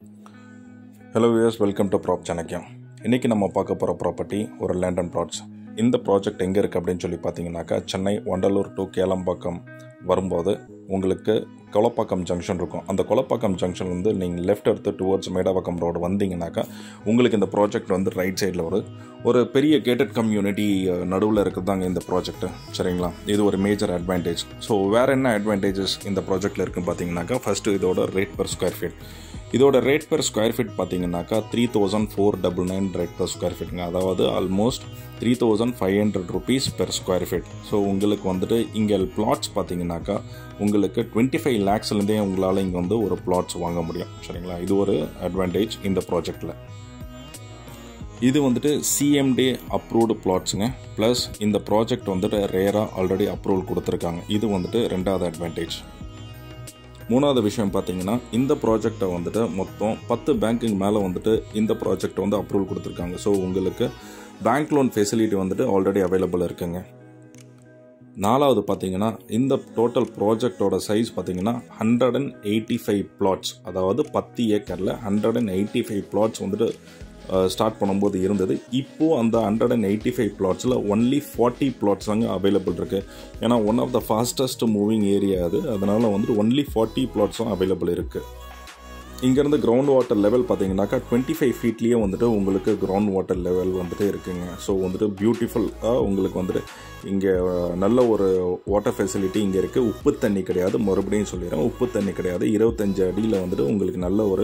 hello views welcome to prop Chanakyam இன்றைக்கி நம்ம பார்க்க போகிற ப்ராப்பர்ட்டி ஒரு லேண்ட் அண்ட் ப்ளாட்ஸ் இந்த ப்ராஜெக்ட் எங்கே இருக்குது அப்படின்னு சொல்லி பார்த்தீங்கன்னாக்கா சென்னை வண்டலூர் டு கேளம்பாக்கம் வரும்போது உங்களுக்கு கொலப்பாக்கம் ஜங்ஷன் இருக்கும் அந்த கொலப்பாக்கம் ஜங்ஷன் வந்து நீங்கள் லெஃப்ட் எடுத்து டுவர்ட்ஸ் மேடவாக்கம் ரோடு வந்தீங்கன்னாக்கா உங்களுக்கு இந்த ப்ராஜெக்ட் வந்து ரைட் சைடில் வரும் ஒரு பெரிய கேட்டட் கம்யூனிட்டி நடுவில் இருக்குதாங்க இந்த ப்ராஜெக்ட் சரிங்களா இது ஒரு மேஜர் அட்வான்டேஜ் ஸோ வேறு என்ன அட்வான்டேஜஸ் இந்த ப்ராஜெக்ட்டில் இருக்குன்னு பார்த்தீங்கன்னாக்கா ஃபஸ்ட்டு இதோட ரேட் பர் ஸ்கொயர் ஃபீட் இதோட ரேட் பெர் ஸ்கொயர் ஃபீட் பார்த்தீங்கன்னாக்கா three thousand four double nine rate per square ஃபீட்டுங்க அதாவது almost three thousand five hundred rupees per square feet so உங்களுக்கு வந்துட்டு இங்கே பிளாட்ஸ் பார்த்தீங்கன்னாக்கா உங்களுக்கு டுவெண்ட்டி ஃபைவ் லேக்ஸ்லேருந்தே உங்களால் இங்கே வந்து ஒரு பிளாட்ஸ் வாங்க முடியும் சரிங்களா இது ஒரு அட்வான்டேஜ் இந்த ப்ராஜெக்டில் இது வந்துட்டு சிஎம்டி அப்ரூவ்டு பிளாட்ஸுங்க ப்ளஸ் இந்த ப்ராஜெக்ட் வந்துட்டு ரேராக ஆல்ரெடி அப்ரூவல் கொடுத்துருக்காங்க இது வந்துட்டு ரெண்டாவது அட்வான்டேஜ் மூணாவது விஷயம் பார்த்தீங்கன்னா இந்த ப்ராஜெக்டை வந்துட்டு மொத்தம் பத்து பேங்க்குக்கு மேலே வந்துட்டு இந்த ப்ராஜெக்ட் வந்து அப்ரூவல் கொடுத்துருக்காங்க ஸோ உங்களுக்கு பேங்க் லோன் ஃபெசிலிட்டி வந்துட்டு ஆல்ரெடி அவைலபிள் இருக்குங்க நாலாவது பார்த்தீங்கன்னா இந்த டோட்டல் ப்ராஜெக்டோட சைஸ் பார்த்தீங்கன்னா hundred and eighty five plots அதாவது பத்து ஏக்கரில் hundred and eighty five plots வந்துட்டு ஸ்டார்ட் பண்ணும்போது இருந்தது இப்போது அந்த ஹண்ட்ரட் அண்ட் எயிட்டி ஃபைவ் பிளாட்ஸில் ஒன்லி ஃபார்ட்டி பிளாட்ஸ் தாங்க அவைலபிள் இருக்குது ஏன்னா one of the fastest moving area அது அதனால் வந்துட்டு ஒன்லி ஃபார்ட்டி பிளாட்ஸ் தான் அவைலபிள் இருக்குது இங்கேருந்து கிரவுண்ட் வாட்டர் லெவல் பார்த்தீங்கன்னாக்கா டுவெண்ட்டி ஃபைவ் ஃபீட்லேயே வந்துட்டு உங்களுக்கு கிரவுண்ட் வாட்டர் லெவல் வந்துட்டு இருக்குங்க ஸோ வந்துட்டு பியூட்டிஃபுல்லாக உங்களுக்கு வந்துட்டு இங்கே நல்ல ஒரு வாட்டர் ஃபெசிலிட்டி இங்கே இருக்குது உப்பு தண்ணி கிடையாது மறுபடியும் சொல்லிடுறேன் உப்பு தண்ணி கிடையாது இருபத்தஞ்சு அடியில் வந்துட்டு உங்களுக்கு நல்ல ஒரு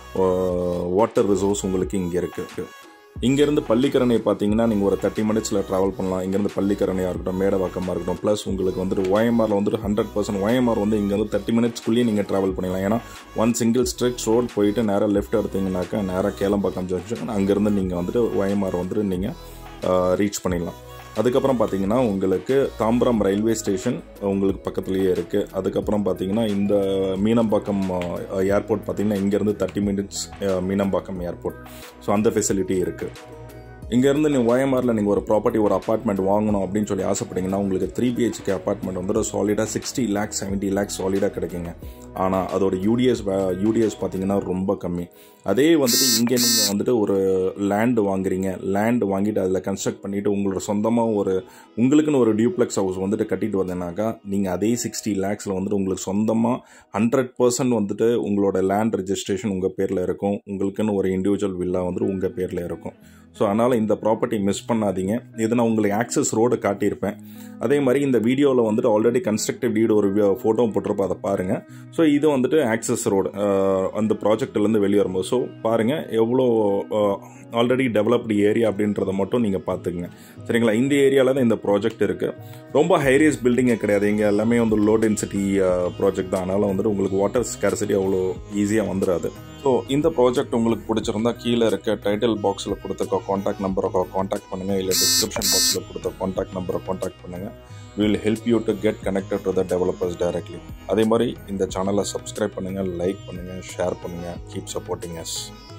வாட்டர் ரிசோர்ஸ் உங்களுக்கு இங்கே இருக்குது இங்கேருந்து பள்ளிக்கரணை பார்த்தீங்கன்னா நீங்கள் ஒரு தேர்ட்டி மினிட்ஸில் ட்ராவல் பண்ணலாம் இங்கேருந்து பள்ளிக்கரணையாக இருக்கட்டும் மேடவாக்கமாக இருக்கட்டும் ப்ளஸ் உங்களுக்கு வந்துட்டு ஒயம்ஆரில் வந்துட்டு ஹண்ட்ரட் பர்சன்ட் ஒயம்ஆர் வந்து இங்கே வந்து தேர்ட்டி மினிட்ஸ்க்குள்ளேயே நீங்கள் ட்ராவல் பண்ணிடலாம் ஏன்னா ஒன் சிங்கிள் ஸ்ட்ரெச் ரோட் போயிட்டு நேராக லெஃப்ட் எடுத்தீங்கன்னாக்கா நேராக கேளம்பாக்கம் ஜங்ஷன் அங்கேருந்து நீங்கள் வந்துட்டு ஒயம்ஆர் வந்துட்டு நீங்கள் ரீச் பண்ணிடலாம் அதுக்கப்புறம் பார்த்தீங்கன்னா உங்களுக்கு தாம்பரம் ரயில்வே ஸ்டேஷன் உங்களுக்கு பக்கத்துலேயே இருக்குது அதுக்கப்புறம் பார்த்தீங்கன்னா இந்த மீனம்பாக்கம் ஏர்போர்ட் பார்த்தீங்கன்னா இங்கேருந்து thirty minutes Meenambakkam airport so அந்த ஃபெசிலிட்டி இருக்குது இங்கேருந்து நீங்கள் ஓஎம்ஆரில் நீங்கள் ஒரு ப்ராப்பர்ட்டி ஒரு அப்பார்ட்மெண்ட் வாங்கணும் அப்படின்னு சொல்லி ஆசைப்பட்டீங்கன்னா உங்களுக்கு த்ரீ பிஹெச்கே அப்பார்ட்மெண்ட் வந்துட்டு சாலிடாக சிக்ஸ்டி லேக்ஸ் செவன்ட்டி லேக்ஸ் சாலிடாக கிடைக்குங்க ஆனால் அதோட யூடிஎஸ் யூடிஎஸ் பார்த்தீங்கன்னா ரொம்ப கம்மி அதே வந்துட்டு இங்கே நீங்கள் வந்துட்டு ஒரு லேண்டு வாங்குறீங்க லேண்டு வாங்கிட்டு அதில் கன்ஸ்ட்ரக்ட் பண்ணிவிட்டு உங்களோட சொந்தமாக ஒரு உங்களுக்குன்னு ஒரு டியூப்ளெக்ஸ் ஹவுஸ் வந்துட்டு கட்டிட்டு வந்தேனாக்கா நீங்கள் அதே சிக்ஸ்டி லேக்ஸில் வந்துட்டு உங்களுக்கு சொந்தமாக ஹண்ட்ரட் பர்சன்ட் வந்துட்டு உங்களோட லேண்ட் ரெஜிஸ்ட்ரேஷன் உங்கள் பேரில் இருக்கும் உங்களுக்குன்னு ஒரு இண்டிவிஜுவல் வில்லா வந்துட்டு உங்கள் பேரில் இருக்கும் ஸோ அதனால் இந்த ப்ராப்பர்ட்டி மிஸ் பண்ணாதீங்க இது நான் உங்களுக்கு ஆக்சஸ் ரோடு காட்டியிருப்பேன் அதே மாதிரி இந்த வீடியோவில் வந்துட்டு ஆல்ரெடி கன்ஸ்ட்ரக்டிவ் டீடு ஒரு ஃபோட்டோ போட்டிருப்போம் அதை பாருங்கள் ஸோ இது வந்துட்டு ஆக்சஸ் ரோடு அந்த ப்ராஜெக்ட்லேருந்து வெளியே வரும்போது ஸோ பாருங்கள் எவ்வளோ ஆல்ரெடி டெவலப்டு ஏரியா அப்படின்றத மட்டும் நீங்கள் பார்த்துக்குங்க சரிங்களா இந்த ஏரியாவில் தான் இந்த ப்ராஜெக்ட் இருக்குது ரொம்ப ஹைரியஸ் பில்டிங்கே கிடையாது இங்கே எல்லாமே வந்து லோ டென்சிட்டி ப்ராஜெக்ட் தான் அதனால் வந்துட்டு உங்களுக்கு வாட்டர் ஸ்கேர்சிட்டி அவ்வளோ ஈஸியாக வந்துடாது ஸோ இந்த ப்ராஜெக்ட் உங்களுக்கு பிடிச்சிருந்தா கீழே இருக்க டைட்டில் பாக்ஸில் கொடுத்துருக்க காண்டாக்ட் நம்பரை காண்டாக்ட் பண்ணுங்கள் இல்லை டிஸ்கிரிப்ஷன் பாக்ஸில் கொடுத்த காண்டாக்ட் நம்பரை காண்டாக்ட் பண்ணுங்கள் will help you to get connected to the developers directly அதே மாதிரி இந்த சேனலை சப்ஸ்கிரைப் பண்ணுங்கள் லைக் பண்ணுங்கள் ஷேர் பண்ணுங்கள் கீப் சப்போர்ட்டிங் எஸ்